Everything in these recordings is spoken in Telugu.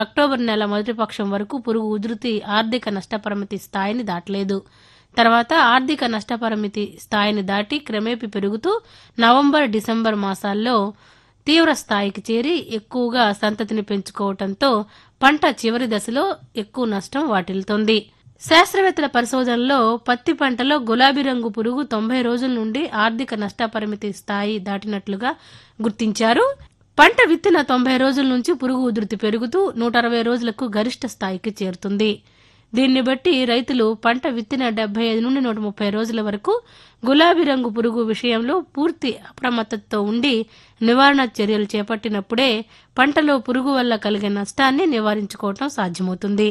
అక్టోబర్ నెల మొదటి పక్షం వరకు పురుగు ఉధృతి ఆర్థిక నష్టపరిమితి స్థాయిని దాటలేదు తర్వాత ఆర్థిక నష్టపరిమితి స్థాయిని దాటి క్రమేపీ పెరుగుతూ నవంబర్ డిసెంబర్ మాసాల్లో తీవ్ర స్థాయికి చేరి ఎక్కువగా సంతతిని పెంచుకోవటంతో పంట చివరి దశలో ఎక్కువ నష్టం వాటిల్లుతోంది శాస్త్రవేత్తల పరిశోధనలో పత్తి పంటలో గులాబీ రంగు పురుగు తొంభై రోజుల నుండి ఆర్థిక నష్టపరిమితి స్థాయి దాటినట్లుగా గుర్తించారు పంట విత్తిన తొంభై రోజుల నుంచి పురుగు ఉధృతి పెరుగుతూ నూట అరవై రోజులకు గరిష్ట స్థాయికి చేరుతుంది దీన్ని బట్టి రైతులు పంట విత్తిన డెబ్బై ఐదు నుండి నూట ముప్పై రోజుల వరకు గులాబీ రంగు పురుగు విషయంలో పూర్తి అప్రమత్తతో ఉండి నివారణ చర్యలు చేపట్టినప్పుడే పంటలో పురుగు వల్ల కలిగే నష్టాన్ని నివారించుకోవటం సాధ్యమవుతుంది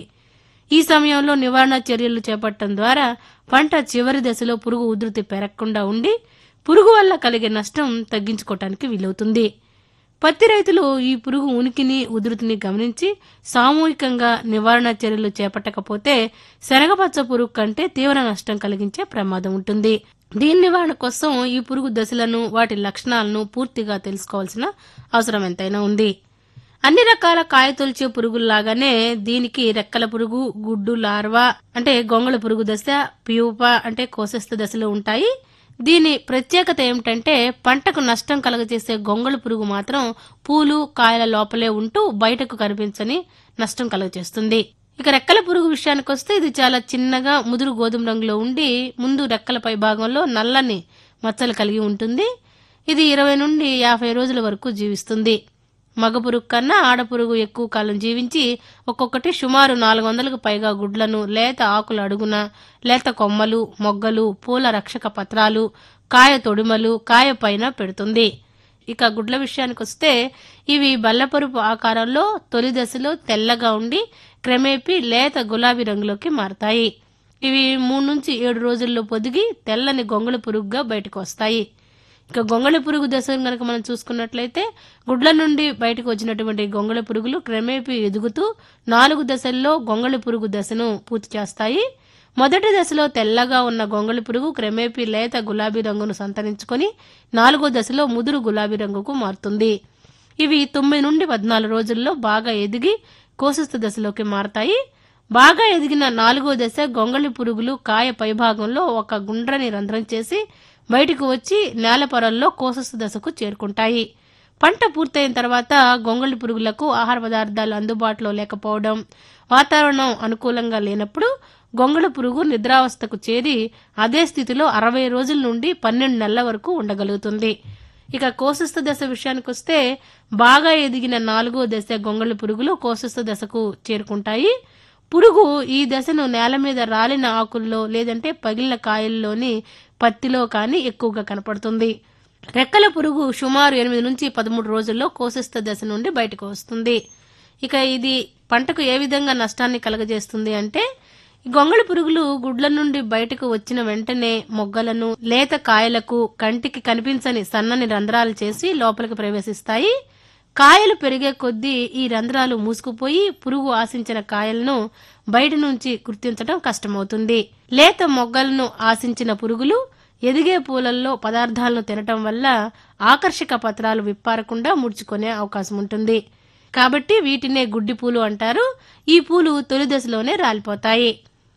ఈ సమయంలో నివారణ చర్యలు చేపట్టడం ద్వారా పంట చివరి దశలో పురుగు ఉధృతి పెరగకుండా ఉండి పురుగు వల్ల కలిగే నష్టం తగ్గించుకోవటానికి వీలవుతుంది పత్తి రైతులు ఈ పురుగు ఉనికిని ఉధృతిని గమనించి సామూహికంగా నివారణ చర్యలు చేపట్టకపోతే శనగపచ్చ పురుగు కంటే తీవ్ర నష్టం కలిగించే ప్రమాదం ఉంటుంది దీని నివారణ కోసం ఈ పురుగు దశలను వాటి లక్షణాలను పూర్తిగా తెలుసుకోవాల్సిన అవసరం ఎంతైనా ఉంది అన్ని రకాల కాయతొలిచే పురుగుల్లాగానే దీనికి రెక్కల పురుగు గుడ్డు లార్వా అంటే గొంగళ పురుగు దశ ప్యూప అంటే కోశస్థ దశలు ఉంటాయి దీని ప్రత్యేకత ఏమిటంటే పంటకు నష్టం కలగజేసే గొంగళ పురుగు మాత్రం పూలు కాయల లోపలే ఉంటూ బయటకు కనిపించని నష్టం కలగజేస్తుంది ఇక రెక్కల పురుగు విషయానికి వస్తే ఇది చాలా చిన్నగా ముదురు గోధుమ రంగులో ఉండి ముందు రెక్కల పై భాగంలో నల్లని మచ్చలు కలిగి ఉంటుంది ఇది ఇరవై నుండి యాభై రోజుల వరకు జీవిస్తుంది మగ పురుగు కన్నా ఆడపురుగు ఎక్కువ కాలం జీవించి ఒక్కొక్కటి సుమారు నాలుగు వందలకు పైగా గుడ్లను లేత ఆకుల అడుగున లేత కొమ్మలు మొగ్గలు పూల రక్షక పత్రాలు కాయ తొడిమలు కాయ పైన పెడుతుంది ఇక గుడ్ల విషయానికి వస్తే ఇవి బల్లపరుపు ఆకారంలో తొలి దశలో తెల్లగా ఉండి క్రమేపీ లేత గులాబీ రంగులోకి మారతాయి ఇవి మూడు నుంచి ఏడు రోజుల్లో పొదిగి తెల్లని గొంగళి పురుగుగా బయటకు వస్తాయి ఇక గొంగళి పురుగు దశను కనుక మనం చూసుకున్నట్లయితే గుడ్ల నుండి బయటకు వచ్చినటువంటి గొంగళి పురుగులు క్రమేపీ ఎదుగుతూ నాలుగు దశల్లో గొంగళి పురుగు దశను పూర్తి చేస్తాయి మొదటి దశలో తెల్లగా ఉన్న గొంగళి పురుగు క్రమేపీ లేత గులాబీ రంగును సంతరించుకొని నాలుగో దశలో ముదురు గులాబీ రంగుకు మారుతుంది ఇవి తొమ్మిది నుండి పద్నాలుగు రోజుల్లో బాగా ఎదిగి కోశస్థ దశలోకి మారతాయి బాగా ఎదిగిన నాలుగో దశ గొంగళి పురుగులు కాయ పైభాగంలో ఒక గుండ్రని రంధ్రం చేసి బయటకు వచ్చి నేల పొరల్లో కోసస్థ దశకు చేరుకుంటాయి పంట పూర్తయిన తర్వాత గొంగళి పురుగులకు ఆహార పదార్థాలు అందుబాటులో లేకపోవడం వాతావరణం అనుకూలంగా లేనప్పుడు గొంగళి పురుగు నిద్రావస్థకు చేరి అదే స్థితిలో అరవై రోజుల నుండి పన్నెండు నెలల వరకు ఉండగలుగుతుంది ఇక కోశస్థ దశ విషయానికి వస్తే బాగా ఎదిగిన నాలుగో దశ గొంగళి పురుగులు కోశస్థ దశకు చేరుకుంటాయి పురుగు ఈ దశను నేల మీద రాలిన ఆకుల్లో లేదంటే పగిలిన కాయల్లోని పత్తిలో కానీ ఎక్కువగా కనపడుతుంది రెక్కల పురుగు సుమారు ఎనిమిది నుంచి పదమూడు రోజుల్లో కోశస్థ దశ నుండి బయటకు వస్తుంది ఇక ఇది పంటకు ఏ విధంగా నష్టాన్ని కలగజేస్తుంది అంటే ఈ గొంగళి పురుగులు గుడ్ల నుండి బయటకు వచ్చిన వెంటనే మొగ్గలను లేత కాయలకు కంటికి కనిపించని సన్నని రంధ్రాలు చేసి లోపలికి ప్రవేశిస్తాయి కాయలు పెరిగే కొద్దీ ఈ రంధ్రాలు మూసుకుపోయి పురుగు ఆశించిన కాయలను బయట నుంచి గుర్తించడం కష్టమవుతుంది లేత మొగ్గలను ఆశించిన పురుగులు ఎదిగే పూలల్లో పదార్థాలను తినటం వల్ల ఆకర్షక పత్రాలు విప్పారకుండా ముడుచుకునే అవకాశం ఉంటుంది కాబట్టి వీటినే గుడ్డి పూలు అంటారు ఈ పూలు తొలి దశలోనే రాలిపోతాయి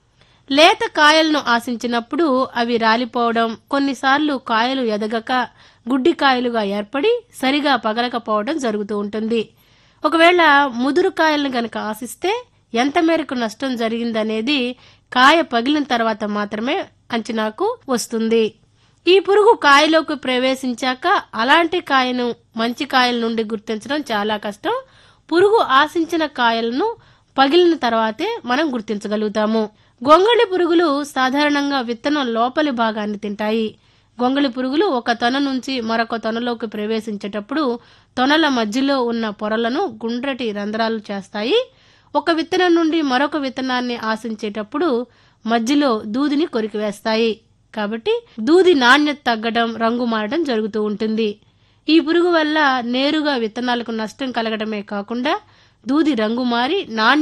లేత కాయలను ఆశించినప్పుడు అవి రాలిపోవడం కొన్నిసార్లు కాయలు ఎదగక గుడ్డి కాయలుగా ఏర్పడి సరిగా పగలకపోవడం జరుగుతూ ఉంటుంది ఒకవేళ ముదురు కాయలను గనక ఆశిస్తే ఎంత మేరకు నష్టం జరిగిందనేది కాయ పగిలిన తర్వాత మాత్రమే అంచనాకు వస్తుంది ఈ పురుగు కాయలోకి ప్రవేశించాక అలాంటి కాయను మంచి కాయల నుండి గుర్తించడం చాలా కష్టం పురుగు ఆశించిన కాయలను పగిలిన తర్వాతే మనం గుర్తించగలుగుతాము గొంగళి పురుగులు సాధారణంగా విత్తనం లోపలి భాగాన్ని తింటాయి గొంగళి పురుగులు ఒక తొన నుంచి మరొక తొనలోకి ప్రవేశించేటప్పుడు తొనల మధ్యలో ఉన్న పొరలను గుండ్రటి రంధ్రాలు చేస్తాయి ఒక విత్తనం నుండి మరొక విత్తనాన్ని ఆశించేటప్పుడు మధ్యలో దూదిని కొరికివేస్తాయి కాబట్టి దూది నాణ్యత తగ్గడం రంగు మారడం జరుగుతూ ఉంటుంది ఈ పురుగు వల్ల నేరుగా విత్తనాలకు నష్టం కలగడమే కాకుండా దూది రంగు మారి నాణ్య